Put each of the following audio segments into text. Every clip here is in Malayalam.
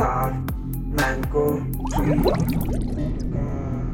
star, mango tree. Uh,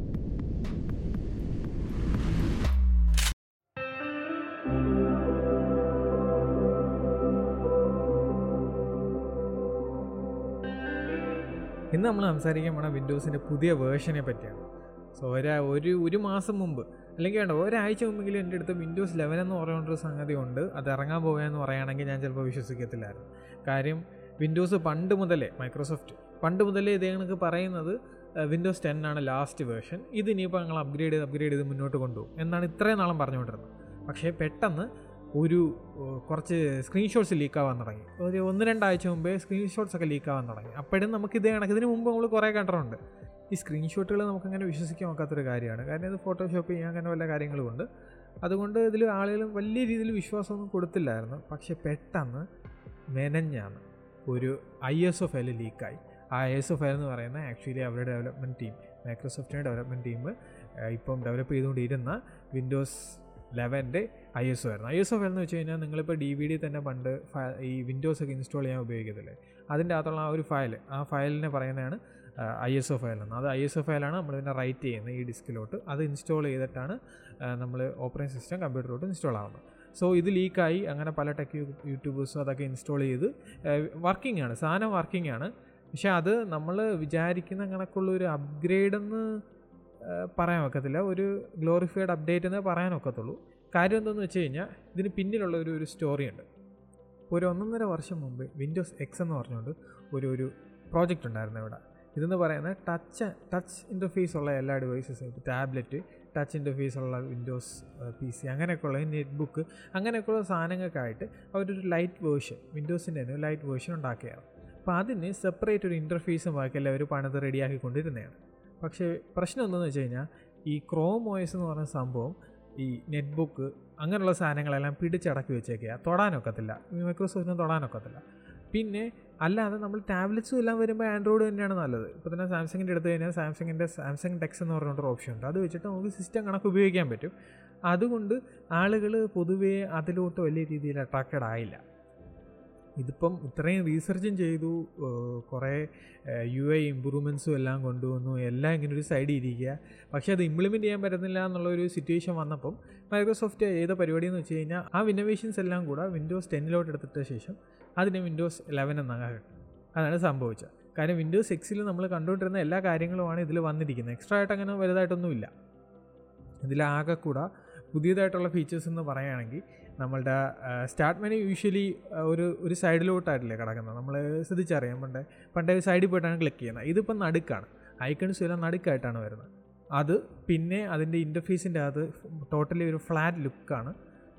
ഇന്ന് നമ്മൾ സംസാരിക്കാൻ പോണ വിൻഡോസിൻ്റെ പുതിയ വേർഷനെ പറ്റിയാണ് സോ ഒരാ ഒരു ഒരു മാസം മുമ്പ് അല്ലെങ്കിൽ വേണ്ട ഒരാഴ്ച മുമ്പെങ്കിലും എൻ്റെ അടുത്ത് വിൻഡോസ് ലെവൻ എന്ന് പറയുന്നൊരു സംഗതി ഉണ്ട് അത് ഇറങ്ങാൻ പോവുകയെന്ന് പറയുകയാണെങ്കിൽ ഞാൻ ചിലപ്പോൾ വിശ്വസിക്കത്തില്ലായിരുന്നു കാര്യം വിൻഡോസ് പണ്ട് മുതലേ മൈക്രോസോഫ്റ്റ് പണ്ട് മുതലേ ഇതേ കണക്ക് പറയുന്നത് വിൻഡോസ് ടെൻ ആണ് ലാസ്റ്റ് വേർഷൻ ഇത് ഇനിയിപ്പോൾ ഞങ്ങൾ അപ്ഗ്രേഡ് ചെയ്ത് അപ്ഗ്രേഡ് ചെയ്ത് മുന്നോട്ട് കൊണ്ടുപോകും എന്നാണ് ഇത്രയും നാളും പറഞ്ഞുകൊണ്ടിരുന്നത് പക്ഷേ പെട്ടെന്ന് ഒരു ഏഹ്, കുറച്ച് സ്ക്രീൻഷോട്ട്സ് ലീക്കാവാൻ തുടങ്ങി ഒരു ഒന്ന് രണ്ടാഴ്ച മുമ്പേ സ്ക്രീൻഷോട്ട്സ് ഒക്കെ ലീക്കാവാൻ തുടങ്ങി അപ്പോഴും നമുക്ക് ഇതേ കണക്ക് ഇതിന് മുമ്പ് നമ്മൾ കുറേ കണ്ടിട്ടുണ്ട് ഈ സ്ക്രീൻഷോട്ടുകൾ നമുക്കങ്ങനെ വിശ്വസിക്കാൻ ഒക്കാത്തൊരു കാര്യമാണ് കാരണം ഇത് ഫോട്ടോഷോപ്പ് ചെയ്യാൻ അങ്ങനെ വല്ല കാര്യങ്ങളുമുണ്ട് അതുകൊണ്ട് ഇതിൽ ആളുകൾ വലിയ രീതിയിൽ വിശ്വാസമൊന്നും കൊടുത്തില്ലായിരുന്നു പക്ഷെ പെട്ടെന്ന് മെനഞ്ഞാണ് ഒരു ഐ എസ് ഒ ഫയൽ ലീക്കായി ആ ഐ എസ് ഒ ഫയൽ എന്ന് പറയുന്നത് ആക്ച്വലി അവരുടെ ഡെവലപ്മെൻറ്റ് ടീം മൈക്രോസോഫ്റ്റിൻ്റെ ഡെവലപ്മെൻറ്റ് ടീം ഇപ്പം ഡെവലപ്പ് ചെയ്തുകൊണ്ടിരുന്ന വിൻഡോസ് ലെവൻ്റെ ഐ എസ് ഒ ആയിരുന്നു ഐ എസ് ഒ ഫയൽ എന്ന് വെച്ച് കഴിഞ്ഞാൽ നിങ്ങളിപ്പോൾ ഡി വി ഡി തന്നെ പണ്ട് ഫ- ഈ വിൻഡോസ് ഒക്കെ ഇൻസ്റ്റാൾ ചെയ്യാൻ ഉപയോഗിക്കത്തില്ലേ അതിൻ്റെ അകത്തുള്ള ആ ഒരു ഫയൽ ആ ഫയലിനെ പറയുന്നതാണ് ഐ എസ് ഒ ഫയൽ എന്ന് അത് ഐ എസ് ഒ ഫയലാണ് നമ്മൾ ഇതിനെ റൈറ്റ് ചെയ്യുന്നത് ഈ ഡിസ്കിലോട്ട് അത് ഇൻസ്റ്റാൾ ചെയ്തിട്ടാണ് നമ്മൾ ഓപ്പറേറ്റിംഗ് സിസ്റ്റം കമ്പ്യൂട്ടറിലോട്ട് ഇൻസ്റ്റാൾ ആവുന്നത് സോ ഇത് ലീക്കായി അങ്ങനെ പല ടെക് യൂട്യൂബേഴ്സും അതൊക്കെ ഇൻസ്റ്റാൾ ചെയ്ത് വർക്കിംഗ് ആണ് സാധനം വർക്കിംഗ് ആണ് പക്ഷെ അത് നമ്മൾ വിചാരിക്കുന്ന കണക്കുള്ള ഒരു അപ്ഗ്രേഡ് എന്ന് ഏഹ്, പറയാൻ ഒക്കത്തില്ല ഒരു ഗ്ലോറിഫൈഡ് അപ്ഡേറ്റ് എന്നേ പറയാൻ ഒക്കത്തുള്ളൂ കാര്യം എന്തെന്ന് വെച്ച് കഴിഞ്ഞാൽ ഇതിന് പിന്നിലുള്ള ഒരു ഒരു സ്റ്റോറി ഉണ്ട് ഒരു ഒന്നൊന്നര വർഷം മുമ്പ് വിൻഡോസ് എക്സ് എന്ന് പറഞ്ഞുകൊണ്ട് ഒരു ഒരു പ്രോജക്റ്റ് ഉണ്ടായിരുന്നു ഇവിടെ ഇതെന്ന് പറയുന്നത് ടച്ച് ടച്ച് ഇൻ്റർഫേസ് ഉള്ള എല്ലാ ഡിവൈസസും ഇപ്പോൾ ടാബ്ലറ്റ് ടച്ച് ഇൻ്റർഫേസ് ഉള്ള വിൻഡോസ് പി സി അങ്ങനെയൊക്കെയുള്ള നെറ്റ് ബുക്ക് അങ്ങനെയൊക്കെയുള്ള സാധനങ്ങൾക്കായിട്ട് അവരൊരു ലൈറ്റ് വേർഷൻ വിൻഡോസിൻ്റെ തന്നെ ലൈറ്റ് വേർഷൻ ഉണ്ടാക്കിയാണ് അപ്പോൾ അതിന് സെപ്പറേറ്റ് ഒരു ഇൻ്റർഫേസും ബാക്കിയെല്ലാം അവർ പണിത് റെഡിയാക്കിക്കൊണ്ടിരുന്നതാണ് പക്ഷേ പ്രശ്നം എന്താണെന്ന് വെച്ച് കഴിഞ്ഞാൽ ഈ ക്രോം ഓയസ് എന്ന് പറയുന്ന സംഭവം ഈ നെറ്റ് ബുക്ക് അങ്ങനെയുള്ള സാധനങ്ങളെല്ലാം പിടിച്ചടക്കി വെച്ചേക്കുക തൊടാനൊക്കത്തില്ല മൈക്രോസോഫ്റ്റിന് തൊടാനൊക്കത്തില്ല പിന്നെ അല്ലാതെ നമ്മൾ ടാബ്ലറ്റ്സും എല്ലാം വരുമ്പോൾ ആൻഡ്രോയിഡ് തന്നെയാണ് നല്ലത് ഇപ്പോൾ തന്നെ സാംസങ്ങിൻ്റെ എടുത്തു കഴിഞ്ഞാൽ സാംസങ്ങിൻ്റെ സാംസങ് ടെക്സ് എന്ന് പറഞ്ഞൊരു ഓപ്ഷൻ ഉണ്ട് അത് വെച്ചിട്ട് നമുക്ക് സിസ്റ്റം കണക്ക് ഉപയോഗിക്കാൻ പറ്റും അതുകൊണ്ട് ആളുകൾ പൊതുവേ അതിലോട്ട് വലിയ രീതിയിൽ അട്രാക്റ്റഡ് ആയില്ല ഇതിപ്പം ഇത്രയും റീസർച്ചും ചെയ്തു ഏഹ് കുറേ യു ഐ ഇമ്പ്രൂവ്മെൻറ്റ്സും എല്ലാം കൊണ്ടുവന്നു എല്ലാം ഇങ്ങനെ ഒരു സൈഡിൽ ഇരിക്കുക പക്ഷേ അത് ഇംപ്ലിമെൻറ്റ് ചെയ്യാൻ പറ്റുന്നില്ല എന്നുള്ളൊരു സിറ്റുവേഷൻ വന്നപ്പം മൈക്രോസോഫ്റ്റ് ചെയ്ത പരിപാടി എന്ന് വെച്ച് കഴിഞ്ഞാൽ ആ ഇന്നോവേഷൻസ് എല്ലാം കൂടെ വിൻഡോസ് ടെന്നിലോട്ട് എടുത്തിട്ട ശേഷം അതിനെ വിൻഡോസ് ലെവൻ എന്നാണ് അതാണ് സംഭവിച്ചത് കാര്യം വിൻഡോസ് എക്സിൽ നമ്മൾ കണ്ടുകൊണ്ടിരുന്ന എല്ലാ കാര്യങ്ങളുമാണ് ഇതിൽ വന്നിരിക്കുന്നത് എക്സ്ട്രാ ആയിട്ട് അങ്ങനെ വലുതായിട്ടൊന്നുമില്ല ഇതിലാകെ കൂടെ പുതിയതായിട്ടുള്ള ഫീച്ചേഴ്സ് എന്ന് പറയുകയാണെങ്കിൽ നമ്മളുടെ സ്റ്റാർട്ട് മെനു യൂഷ്വലി ഒരു ഒരു സൈഡിലോട്ടായിട്ടില്ലേ കിടക്കുന്നത് നമ്മൾ ശ്രദ്ധിച്ചറിയാം പണ്ടേ പണ്ടേ സൈഡിൽ പോയിട്ടാണ് ക്ലിക്ക് ചെയ്യുന്നത് ഇതിപ്പം നടുക്കാണ് ഐക്കൺസ് എല്ലാം നടുക്കായിട്ടാണ് വരുന്നത് അത് പിന്നെ അതിൻ്റെ ഇൻ്റർഫേസിൻ്റെ അകത്ത് ടോട്ടലി ഒരു ഫ്ലാറ്റ് ലുക്കാണ്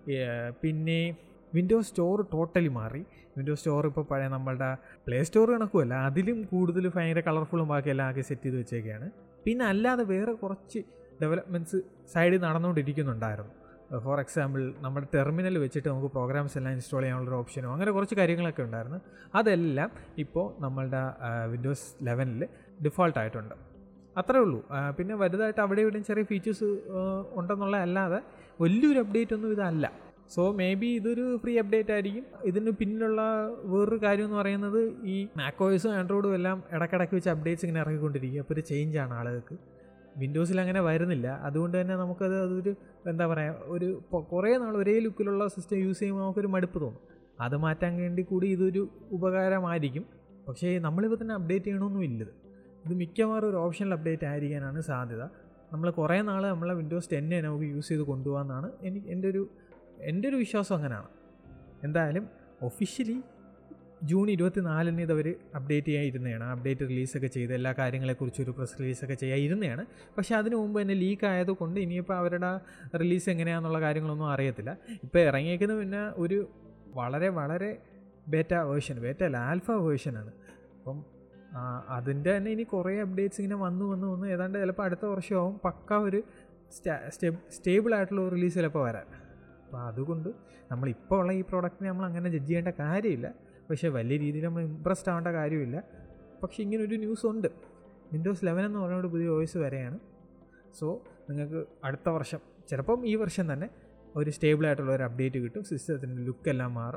പിന്നെ വിൻഡോസ് സ്റ്റോർ ടോട്ടലി മാറി വിൻഡോസ് സ്റ്റോർ ഇപ്പോൾ പഴയ നമ്മളുടെ പ്ലേ സ്റ്റോർ കണക്കുമല്ല അതിലും കൂടുതൽ ഭയങ്കര കളർഫുള്ളും ബാക്കിയെല്ലാം ആക്കി സെറ്റ് ചെയ്ത് വെച്ചേക്കാണ് പിന്നെ അല്ലാതെ വേറെ കുറച്ച് ഡെവലപ്മെൻറ്റ്സ് സൈഡിൽ നടന്നുകൊണ്ടിരിക്കുന്നുണ്ടായിരുന്നു ഫോർ എക്സാമ്പിൾ നമ്മുടെ ടെർമിനൽ വെച്ചിട്ട് നമുക്ക് പ്രോഗ്രാംസ് എല്ലാം ഇൻസ്റ്റാൾ ചെയ്യാനുള്ളൊരു ഓപ്ഷനോ അങ്ങനെ കുറച്ച് കാര്യങ്ങളൊക്കെ ഉണ്ടായിരുന്നു അതെല്ലാം ഇപ്പോൾ നമ്മളുടെ വിൻഡോസ് ലെവനിൽ ഡിഫോൾട്ടായിട്ടുണ്ട് അത്രേ ഉള്ളൂ ആ, പിന്നെ വലുതായിട്ട് അവിടെ ഇവിടെയും ചെറിയ ഫീച്ചേഴ്സ് ഉണ്ടെന്നുള്ള അല്ലാതെ വലിയൊരു അപ്ഡേറ്റ് ഒന്നും ഇതല്ല സോ മേ ബി ഇതൊരു ഫ്രീ അപ്ഡേറ്റ് ആയിരിക്കും ഇതിന് പിന്നിലുള്ള വേറൊരു കാര്യം എന്ന് പറയുന്നത് ഈ മാക്കോയ്സും ആൻഡ്രോയിഡും എല്ലാം ഇടയ്ക്കിടയ്ക്ക് വെച്ച് അപ്ഡേറ്റ്സ് ഇങ്ങനെ ഇറങ്ങിക്കൊണ്ടിരിക്കുക അപ്പോൾ ഒരു ചേഞ്ചാണ് ആളുകൾക്ക് വിൻഡോസിൽ അങ്ങനെ വരുന്നില്ല അതുകൊണ്ട് തന്നെ നമുക്കത് അതൊരു എന്താ പറയുക ഒരു പൊ- കുറേ നാൾ ഒരേ ലുക്കിലുള്ള സിസ്റ്റം യൂസ് ചെയ്യുമ്പോൾ നമുക്കൊരു മടുപ്പ് തോന്നും അത് മാറ്റാൻ വേണ്ടി കൂടി ഇതൊരു ഉപകാരമായിരിക്കും പക്ഷേ നമ്മളിപ്പോൾ തന്നെ അപ്ഡേറ്റ് ചെയ്യണമെന്നുമില്ലത് ഇത് മിക്കവാറും ഒരു ഓപ്ഷണൽ അപ്ഡേറ്റ് ആയിരിക്കാനാണ് സാധ്യത നമ്മൾ കുറേ നാൾ നമ്മളെ വിൻഡോസ് ടെന്നെ നമുക്ക് യൂസ് ചെയ്ത് കൊണ്ടുപോകാമെന്നാണ് എനിക്ക് എൻ്റെ ഒരു എൻ്റെ ഒരു വിശ്വാസം അങ്ങനെയാണ് എന്തായാലും ഒഫീഷ്യലി ജൂൺ ഇരുപത്തി നാലിന് ഇതവർ അപ്ഡേറ്റ് ചെയ്യാൻ ഇരുന്നതാണ് അപ്ഡേറ്റ് റിലീസൊക്കെ ചെയ്ത് എല്ലാ കാര്യങ്ങളെക്കുറിച്ചും ഒരു പ്രസ് റിലീസൊക്കെ ചെയ്യാൻ ഇരുന്നതാണ് പക്ഷേ അതിന് മുമ്പ് തന്നെ ലീക്ക് ആയതുകൊണ്ട് ഇനിയിപ്പോൾ അവരുടെ റിലീസ് എങ്ങനെയാണെന്നുള്ള കാര്യങ്ങളൊന്നും അറിയത്തില്ല ഇപ്പോൾ ഇറങ്ങിയേക്കുന്ന പിന്നെ ഒരു വളരെ വളരെ ബേറ്റ വേർഷൻ ബേറ്റ അല്ല ആൽഫ വേർഷനാണ് അപ്പം ആ, അതിൻ്റെ തന്നെ ഇനി കുറേ അപ്ഡേറ്റ്സ് ഇങ്ങനെ വന്നു വന്നു വന്ന് ഏതാണ്ട് ചിലപ്പോൾ അടുത്ത വർഷമാവും പക്ക ഒരു സ്റ്റേബിൾ ആയിട്ടുള്ള ഒരു റിലീസ് ചിലപ്പോൾ വരാൻ അപ്പോൾ അതുകൊണ്ട് നമ്മളിപ്പോൾ ഉള്ള ഈ പ്രോഡക്റ്റിനെ നമ്മൾ അങ്ങനെ ജഡ്ജ് ചെയ്യേണ്ട കാര്യമില്ല പക്ഷേ വലിയ രീതിയിൽ നമ്മൾ ഇമ്പ്രസ്ഡ് ആവേണ്ട കാര്യമില്ല പക്ഷേ ഇങ്ങനെ ഒരു ന്യൂസ് ഉണ്ട് വിൻഡോസ് ലെവൻ എന്ന് പറഞ്ഞുകൊണ്ട് പുതിയ വോയിസ് വരെയാണ് സോ നിങ്ങൾക്ക് അടുത്ത വർഷം ചിലപ്പം ഈ വർഷം തന്നെ ഒരു സ്റ്റേബിൾ ആയിട്ടുള്ള ഒരു അപ്ഡേറ്റ് കിട്ടും സിസ്റ്റത്തിൻ്റെ ലുക്കെല്ലാം മാറും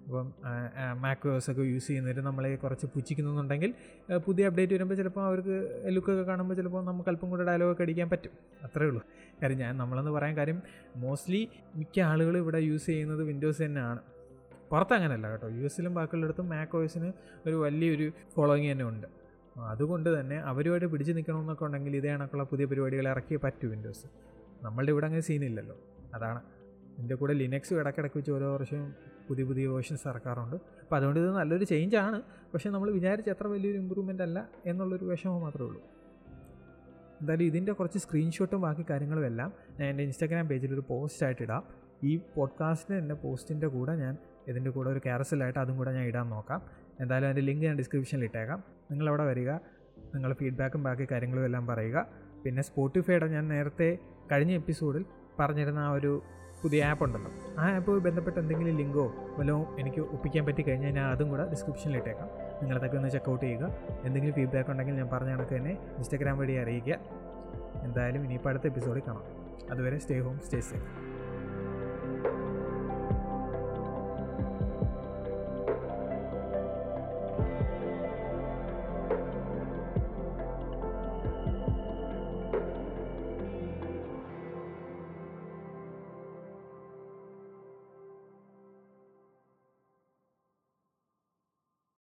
ഇപ്പം മാക്വേഴ്സ് ഒക്കെ യൂസ് ചെയ്യുന്നവർ നമ്മളെ കുറച്ച് പുച്ഛിക്കുന്നുണ്ടെങ്കിൽ ആ, പുതിയ അപ്ഡേറ്റ് വരുമ്പോൾ ചിലപ്പോൾ അവർക്ക് ലുക്കൊക്കെ കാണുമ്പോൾ ചിലപ്പോൾ നമുക്ക് അല്പം കൂടെ ഡയലോഗൊക്കെ അടിക്കാൻ പറ്റും അത്രേ ഉള്ളൂ കാര്യം ഞാൻ നമ്മളെന്ന് പറയാൻ കാര്യം മോസ്റ്റ്ലി മിക്ക ആളുകൾ ഇവിടെ യൂസ് ചെയ്യുന്നത് വിൻഡോസ് തന്നെയാണ് പുറത്ത് അങ്ങനെയല്ല കേട്ടോ യു എസിലും ബാക്കിയുള്ളിടത്തും മാക് ഓയിസിന് ഒരു വലിയൊരു ഫോളോയിങ് തന്നെ ഉണ്ട് അതുകൊണ്ട് തന്നെ അവരുമായിട്ട് പിടിച്ച് നിൽക്കണമെന്നൊക്കെ ഉണ്ടെങ്കിൽ ഇതേ കണക്കുള്ള പുതിയ പരിപാടികൾ ഇറക്കിയേ പറ്റൂ വിൻഡോസ് നമ്മളുടെ ഇവിടെ അങ്ങനെ സീനില്ലല്ലോ അതാണ് ഇതിൻ്റെ കൂടെ ലിനക്സും ഇടയ്ക്കിടയ്ക്ക് വെച്ച് ഓരോ വർഷവും പുതിയ പുതിയ വേർഷൻസ് ഇറക്കാറുണ്ട് അപ്പോൾ അതുകൊണ്ട് ഇത് നല്ലൊരു ചേഞ്ചാണ് പക്ഷേ നമ്മൾ വിചാരിച്ച അത്ര വലിയൊരു ഇമ്പ്രൂവ്മെൻ്റ് അല്ല എന്നുള്ളൊരു വിഷമം മാത്രമേ ഉള്ളൂ എന്തായാലും ഇതിൻ്റെ കുറച്ച് സ്ക്രീൻഷോട്ടും ബാക്കി കാര്യങ്ങളും എല്ലാം ഞാൻ എൻ്റെ ഇൻസ്റ്റാഗ്രാം പേജിൽ ഒരു പോസ്റ്റായിട്ട് ഇടാം ഈ പോഡ്കാസ്റ്റിൻ്റെ എൻ്റെ പോസ്റ്റിൻ്റെ കൂടെ ഞാൻ ഇതിൻ്റെ കൂടെ ഒരു ക്യാരസലായിട്ട് അതും കൂടെ ഞാൻ ഇടാൻ നോക്കാം എന്തായാലും അതിൻ്റെ ലിങ്ക് ഞാൻ ഡിസ്ക്രിപ്ഷനിൽ ഇട്ടേക്കാം നിങ്ങളവിടെ വരിക നിങ്ങളുടെ ഫീഡ്ബാക്കും ബാക്കി കാര്യങ്ങളും എല്ലാം പറയുക പിന്നെ സ്പോട്ടിഫൈയുടെ ഞാൻ നേരത്തെ കഴിഞ്ഞ എപ്പിസോഡിൽ പറഞ്ഞിരുന്ന ആ ഒരു പുതിയ ആപ്പ് ഉണ്ടല്ലോ ആ ആപ്പ് ബന്ധപ്പെട്ട് എന്തെങ്കിലും ലിങ്കോ വല്ലതും എനിക്ക് ഒപ്പിക്കാൻ പറ്റി കഴിഞ്ഞാൽ ഞാൻ അതും കൂടെ ഡിസ്ക്രിപ്ഷനിൽ ഇട്ടേക്കാം നിങ്ങളതൊക്കെ ഒന്ന് ചെക്കൗട്ട് ചെയ്യുക എന്തെങ്കിലും ഫീഡ്ബാക്ക് ഉണ്ടെങ്കിൽ ഞാൻ പറഞ്ഞ കണക്ക് തന്നെ ഇൻസ്റ്റാഗ്രാം വഴി അറിയിക്കുക എന്തായാലും ഇനിയിപ്പോൾ അടുത്ത എപ്പിസോഡിൽ കാണാം അതുവരെ സ്റ്റേ ഹോം സ്റ്റേ സേഫ്